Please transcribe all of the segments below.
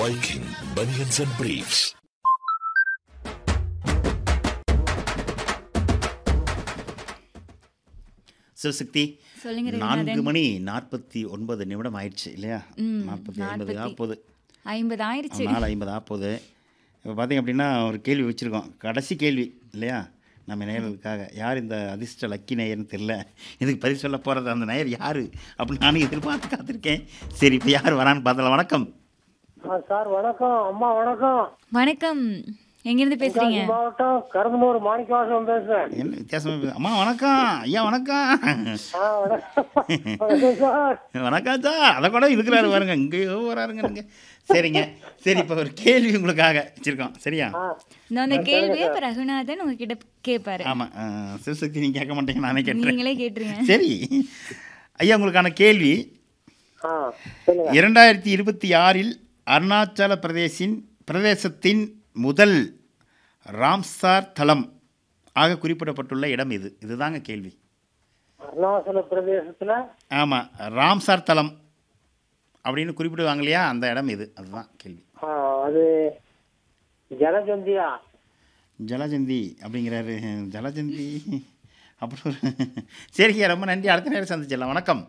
Viking Bunions and Briefs. Sivasakthi சொல்லுங்க நான்கு ரகுநாதன். மணி நாற்பத்தி ஒன்பது நிமிடம் ஆயிடுச்சு இல்லையா ம், நாற்பத்தி ஐம்பது நாற்பத்தி- ஆப்போது ஐம்பது ஆயிடுச்சு நாலு ஐம்பது ஆப்போது இப்போ பார்த்தீங்க அப்படின்னா ஒரு கேள்வி வச்சுருக்கோம் கடைசி கேள்வி இல்லையா நம்ம நேயர்களுக்காக யார் இந்த அதிர்ஷ்ட லக்கி நேயர்னு தெரில இதுக்கு பதில் சொல்ல போகிறது அந்த நேயர் யார் அப்படின்னு நானும் எதிர்பார்த்து காத்திருக்கேன் சரி இப்போ யார் வரான்னு பார்த்தல வணக்கம் ஆ, சார் வணக்கம் அம்மா வணக்கம் வணக்கம் எங்கிருந்து பேசுறீங்க தென்காசி மாவட்டம் கரும்பனூர் மாணிக்கவாசம் பேசுறேன் என்ன வித்தியாசமாக இருக்கு? அம்மா வணக்கம் ஐயா வணக்கம் ஆ, வணக்கம் வணக்கம் சார் வணக்கம் சார் அதை கூட இருக்கிறாரு பாருங்க இங்கேயோ வராருங்க நீங்கள் சரிங்க சரி இப்போ ஒரு கேள்வி உங்களுக்காக வச்சுருக்கோம் சரியா ஆ, நான் அந்த கேள்வியை இப்ப ரகுநாதன் உங்ககிட்ட கேட்பாரு ஆமாம் சிவசக்தி நீங்கள் கேட்க மாட்டீங்க நானே கேட்டுறேன் நீங்களே கேட்டுருங்க சரி ஐயா உங்களுக்கான கேள்வி ஆ, சொல்லுங்க இரண்டாயிரத்தி இருபத்தி ஆறில் அருணாச்சல பிரதேசின் பிரதேசத்தின் முதல் ராம்சார் தலம் ஆக குறிப்பிடப்பட்டுள்ள இடம் இது இதுதாங்க கேள்வி அருணாச்சல பிரதேசத்துல ஆமாம் ராம்சார் தலம் அப்படின்னு குறிப்பிடுவாங்க இல்லையா அந்த இடம் இது அதுதான் கேள்வி ஆ, அது ஜலஜந்தியா ஜலஜந்தி அப்படிங்கிறாரு ஜலஜந்தி அப்புறம் ஒரு- சரிங்க ரொம்ப நன்றி அடுத்த நேரம் சந்திச்சிடலாம் வணக்கம்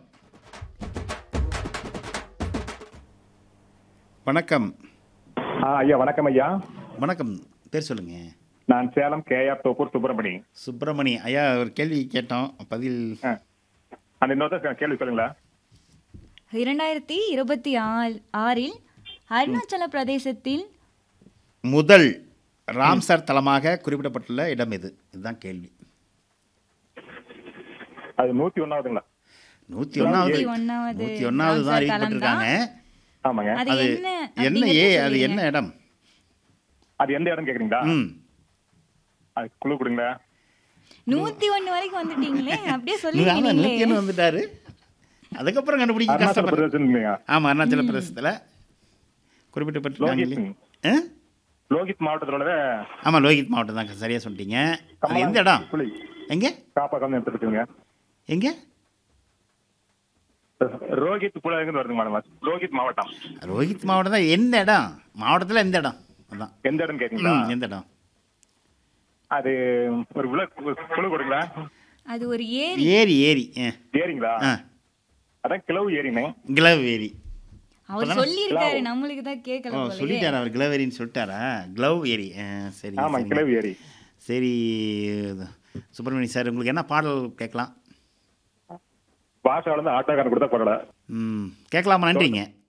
வணக்கம் ஆ ஐயா வணக்கம் ஐயா வணக்கம் பேர் சொல்லுங்க நான் சேலம் கேஆர் தோப்பூர் சுப்பிரமணி சுப்பிரமணி ஐயா ஒரு கேள்வி கேட்டோம் பதில் ஆ. அந்த இன்னொருத்தர் கேள்வி சொல்லுங்களா இரண்டாயிரத்தி இருபத்தி ஆறு ஆறில் அருணாச்சல பிரதேசத்தில் முதல் ராம்சார் தலமாக குறிப்பிடப்பட்டுள்ள இடம் இது இதுதான் கேள்வி அது நூத்தி ஒன்னாவதுங்களா நூற்றி ஒன்றாவது நூத்தி ஒண்ணாவது நூற்றி ஒன்றாவது தான் ராம்சார் தலம் அறிவிக்கப்பட்டிருக்காங்க ஆமாங்க அது அது என்ன என்ன ஏ அப்படிங்கறத அது சொல்லுங்க. என்ன இடம் அது எந்த இடம் கேக்குறீங்களா ம் அது குழு கொடுங்களா நூத்தி ஒண்ணு வரைக்கும் வந்துட்டீங்களே அப்படியே நீங்க சொல்லுங்க ஆமா, நீங்களே நூத்தி ஒண்ணு வந்துட்டாரு அதுக்கப்புறம் கண்டுபிடிக்க அருணாச்சல கஷ்டப்படுற பிரதேசம் இல்லையா ஆமா அருணாச்சல பிரதேசத்தில் குறிப்பிட்டப்பட்டிருக்காங்க லோகித் இல்லையா? ஆ லோகித் மாவட்டத்தில் உள்ளத ஆமா லோகித் மாவட்டம் தான் சரியா சொல்லிட்டீங்க அது எந்த இடம் புலி எங்க காப்பாக்கம் எடுத்துருக்குங்க எங்க ரோஹித் புலங்கு வருதுங்க மேடம் ரோஹித் மாவட்டம் ரோஹித் மாவட்டம் தான் எந்த இடம் மாவட்டத்தில் எந்த இடம் அதான் எந்த இடம் கேக்குறீங்களா ம், எந்த இடம் அது ஒரு விழா குழு கொடுங்களா அது ஒரு ஏரி ஏரி ஏரி ஆ. ஏரிங்களா ஆ அதான் கிளவு ஏரினே கிளவ் ஏரி அவர் சொல்லியிருக்காரு நம்மளுக்கு தான் கேட்கல ஓ போலயே. சொல்லிட்டாரா அவர் கிளவ் ஏரின்னு சொல்லிட்டாரா கிளவ் ஏரி ஆ, சரி ஆமா சரிங்க. கிளவு ஏரி சரி சுப்பிரமணிய சார் உங்களுக்கு என்ன பாடல் கேட்கலாம் பாஷா வந்து ஆட்டோக்காரன் கொடுத்தா பரவாயில்ல ம் கேட்கலாமா நன்றிங்க